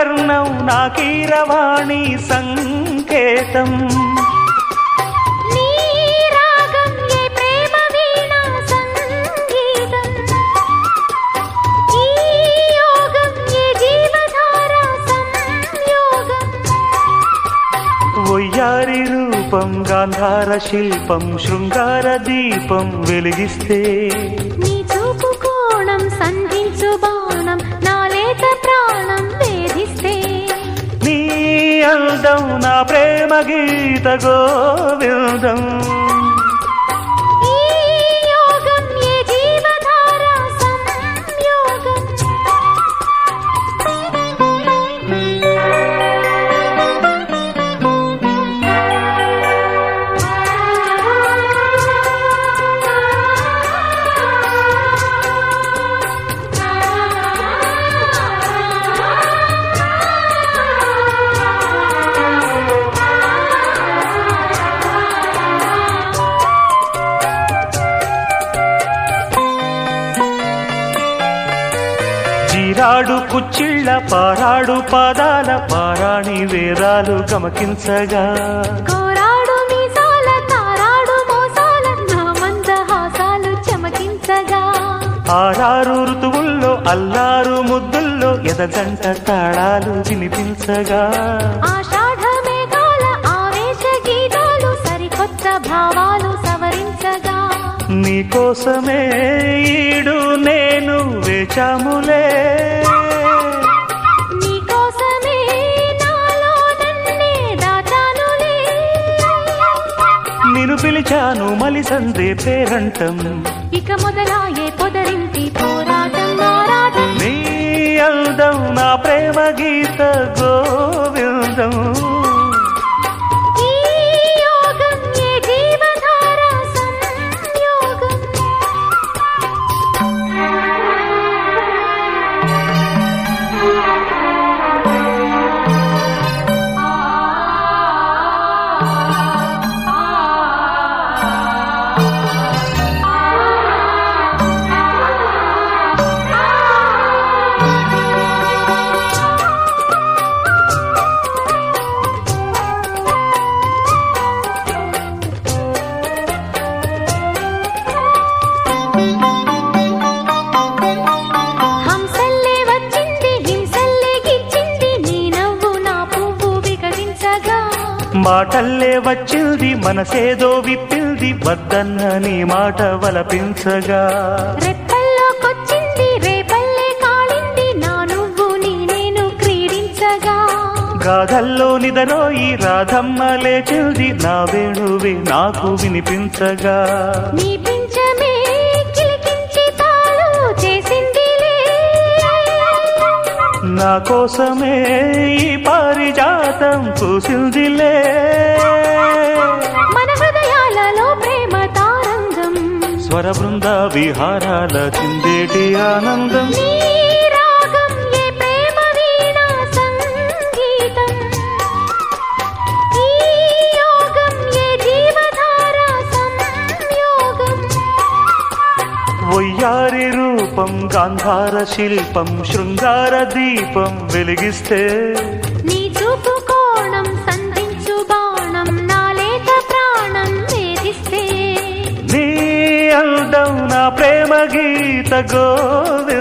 వర్ణం నా కీరవాణి సంకేతం నీ రాగం ఏ ప్రేమ వీణా సంగీతం ఈ యోగం ఏ జీవధార సంయోగం ఒయ్యారి రూపం గాంధార శిల్పం శృంగార దీపం వెలిగిస్తే నీ చూపు కోణం సంధించు బాణం నా లేత ప్రాణం వేధిస్తే నీ అందం నా ప్రేమ గీత గోవిందం ఈ యోగం ఏ జీవధార సంయోగం జీరాడు కుచ్చిళ్ళ పారాడు పాదాల పారాణి వేదాలు గమకించగా కోరాడు మీసాల తారాడు మోసాల నా మందహాసాలు చమకించగా ఆరారు ఋతువుల్లో అల్లారు ముద్దుల్లో ఎదగంట తాళాలు వినిపించగా ఆషాఢ మేఘాల ఆవేశ గీతాలు సరికొత్త భావాలు సవరించగా నీకోసమే ఈడు నేను వేచాములే నీకోసమే నాలో నన్నే దాచానులే నిన్ను పిలిచాను మలిసందే పేరంటం ఇక మొదలాయే పొదరింటి పోరాటం నారాటం నీ అందం నా ప్రేమ గీత గోవిందం ఈ యోగం ఏ జీవధార సంయోగం హంసల్లే వచ్చింది హింసల్లే గిచ్చింది నీ నవ్వు నా పువ్వు వికసించగా మాటల్లే వచ్చింది మనసేదో విప్పింది వద్దన్న నీ మాట వలపించగా రెప్పల్లోకొచ్చింది రేపల్లే కాళింది నా నువ్వు నీ నేను క్రీడించగా గాథల్లో నిదరోయి రాధమ్మ లేచింది నా వేణువే నాకు వినిపించగా నీ పించమే కిలికించి తాళు చేసిందిలే నా కోసమే ఈ పారిజాతం పూసిందిలే మన హృదయాలలో ప్రేమ తారంగం స్వర బృంద విహారాల చిందేటి ఆనందం నీ రాగం ఏ ప్రేమ వీణా సంగీతం ఈ యోగం ఏ జీవధార సంయోగం ఒయ్యారి రూపం గాంధార శిల్పం శృంగార దీపం వెలిగిస్తే నీ చూపు కోణం సంధించు బాణం నా లేత ప్రాణం వేధిస్తే నీ అందం నా ప్రేమ గీత గోవిందం